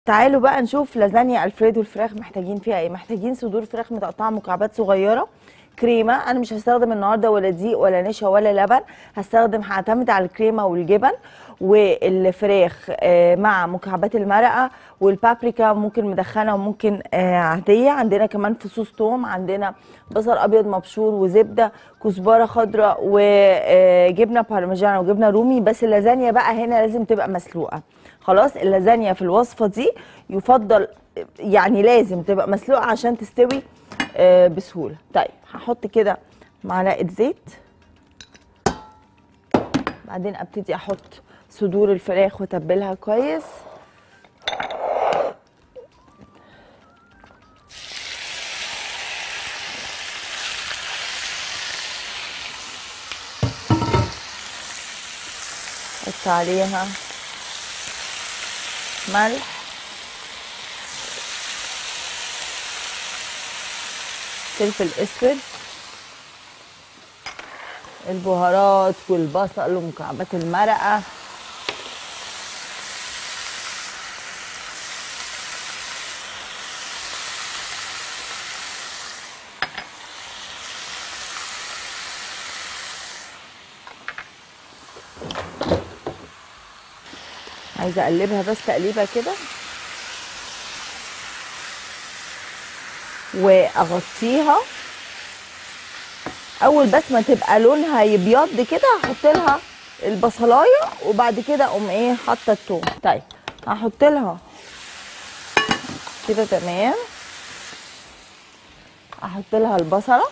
تعالوا بقى نشوف لازانيا الفريدو الفراخ محتاجين فيها ايه محتاجين صدور فراخ متقطعه مكعبات صغيره كريمه انا مش هستخدم النهارده ولا دقيق ولا نشا ولا لبن هستخدم هعتمد على الكريمه والجبن والفراخ آه، مع مكعبات المرقه والبابريكا ممكن مدخنه وممكن آه، عاديه عندنا كمان فصوص توم عندنا بصل ابيض مبشور وزبده كزبره خضراء وجبنه بارميجان وجبنه رومي بس اللازانيا بقى هنا لازم تبقى مسلوقه خلاص اللازانيا في الوصفه دي يفضل يعني لازم تبقى مسلوقه عشان تستوي آه، بسهوله طيب هحط كده معلقه زيت بعدين ابتدي احط صدور الفراخ واتبلها كويس احط عليها ملح فلفل اسود البهارات والبصل ومكعبات المرقه عايزه اقلبها بس تقليبه كده واغطيها اول بس ما تبقى لونها يبيض كده هحط لها البصلايه وبعد كده اقوم ايه حاطه الثوم طيب هحط لها كده تمام احط لها البصله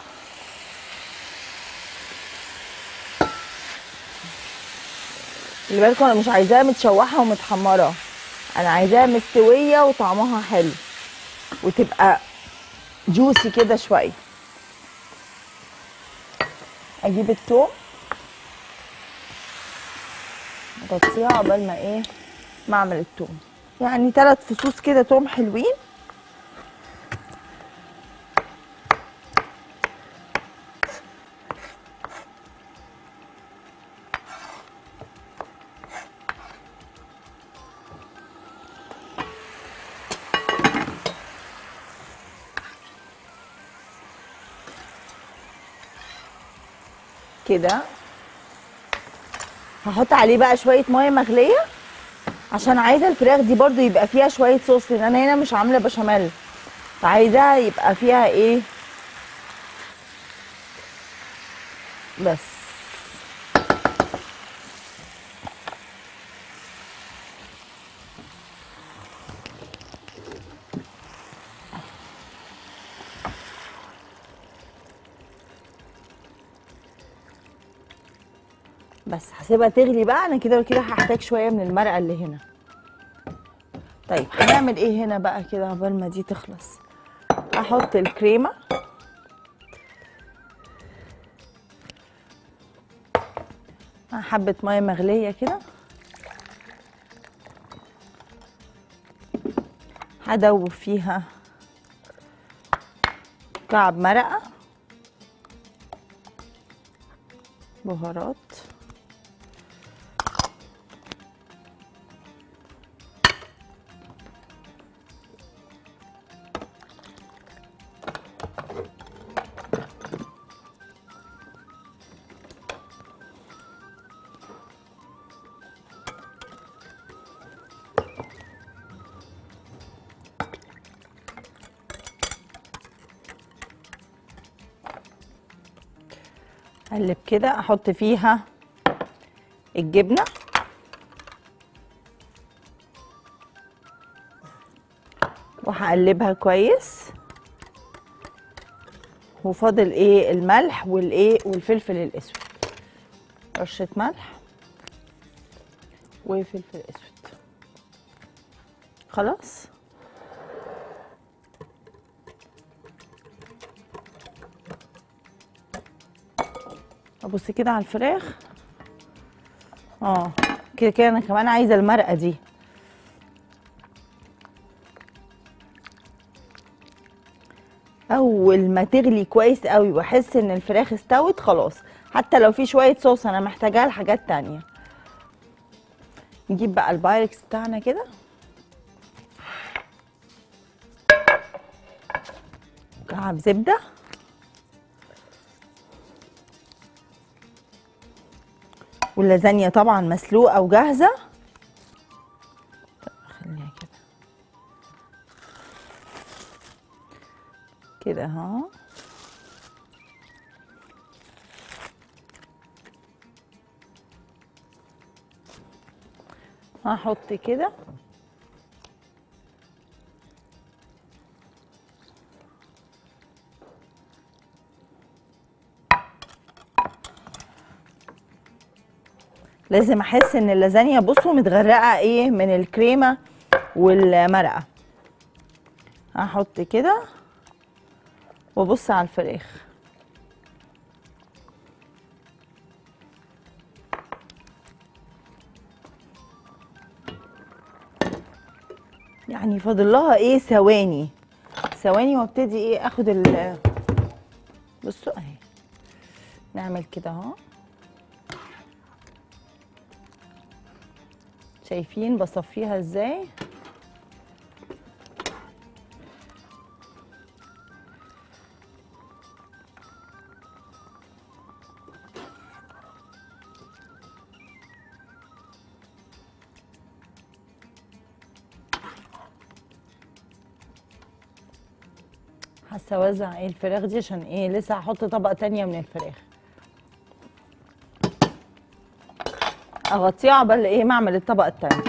خلي بالكم انا مش عايزاها متشوحه ومتحمره انا عايزاها مستويه وطعمها حلو وتبقى جوسي كده شويه اجيب التوم اغطيها عقبال ما ايه ما اعمل التوم يعني ثلاث فصوص كده توم حلوين كده هحط عليه بقى شويه ميه مغليه عشان عايزه الفراخ دي برضو يبقى فيها شويه صوص لان انا هنا مش عامله بشاميل فعايزاها يبقى فيها ايه بس بس هسيبها تغلي بقى انا كده وكده هحتاج شويه من المرقه اللي هنا طيب هنعمل ايه هنا بقى كده عقبال ما دي تخلص احط الكريمه مع حبه ميه مغليه كده هدوب فيها كعب مرقه بهارات اقلب كده احط فيها الجبنه وهقلبها كويس وفاضل ايه الملح والايه والفلفل الاسود رشه ملح وفلفل اسود خلاص ابص كده على الفراخ اه كده كده انا كمان عايزه المرقه دي اول ما تغلي كويس قوي واحس ان الفراخ استوت خلاص حتى لو في شويه صوص انا محتاجاها لحاجات تانية نجيب بقى البايركس بتاعنا كده مكعب زبده واللازانيا طبعا مسلوقه وجاهزه طب خليها كده كده اهو هحط كده لازم احس ان اللازانيا بصوا متغرقه ايه من الكريمه والمرقه هحط كده وابص على الفراخ يعني فاضل لها ايه ثواني ثواني وابتدي ايه اخد ال بصوا اهي نعمل كده اهو شايفين بصفيها ازاي حاسه اوزع ايه الفراخ دي عشان ايه لسه هحط طبقه تانية من الفراخ اغطيها عقبال ايه ما اعمل الطبقه التانية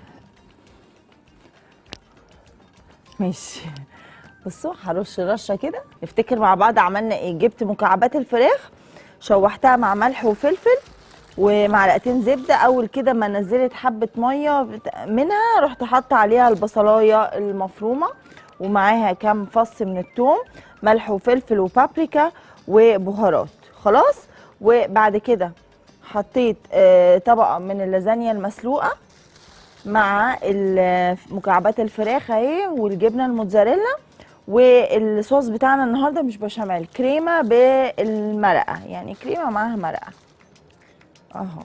ماشي بصوا هرش رشه كده نفتكر مع بعض عملنا ايه جبت مكعبات الفراخ شوحتها مع ملح وفلفل ومعلقتين زبده اول كده ما نزلت حبه ميه بت- منها رحت حاطه عليها البصلايه المفرومه ومعاها كام فص من الثوم ملح وفلفل وبابريكا وبهارات خلاص وبعد كده حطيت آه، طبقه من اللازانيا المسلوقه مع ال- مكعبات الفراخ اهي والجبنه الموتزاريلا والصوص بتاعنا النهارده مش بشاميل كريمه بالمرقه يعني كريمه معاها مرقه اهو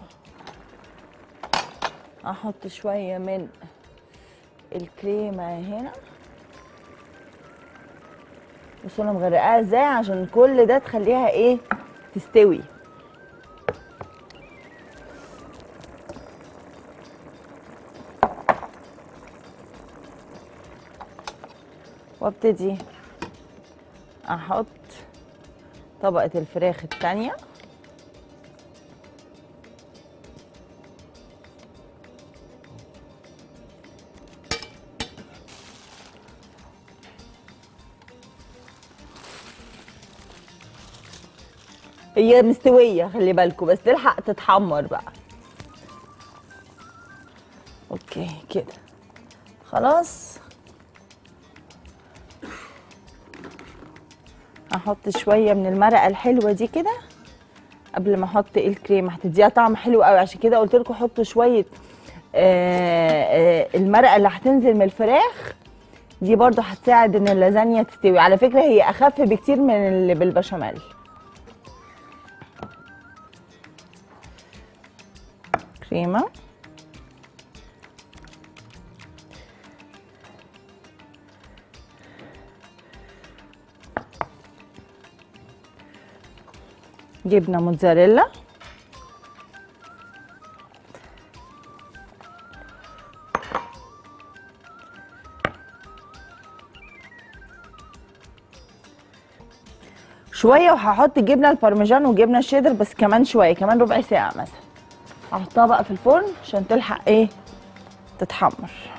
احط شويه من الكريمه هنا بصوا انا مغرقاها ازاي عشان كل ده تخليها ايه تستوي وابتدي احط طبقة الفراخ التانية هي مستوية خلي بالكم بس تلحق تتحمر بقى اوكي كده خلاص احط شويه من المرقه الحلوه دي كده قبل ما احط الكريمه هتديها طعم حلو قوي عشان كده قلت لكم حطوا شويه آه، آه، المرقه اللي هتنزل من الفراخ دي برضو هتساعد ان اللازانيا تستوي على فكره هي اخف بكتير من اللي بالبشاميل كريمه جبنه موتزاريلا شويه وهحط الجبنه البارميجان والجبنه الشيدر بس كمان شويه كمان ربع ساعه مثلا هحطها بقى في الفرن عشان تلحق ايه تتحمر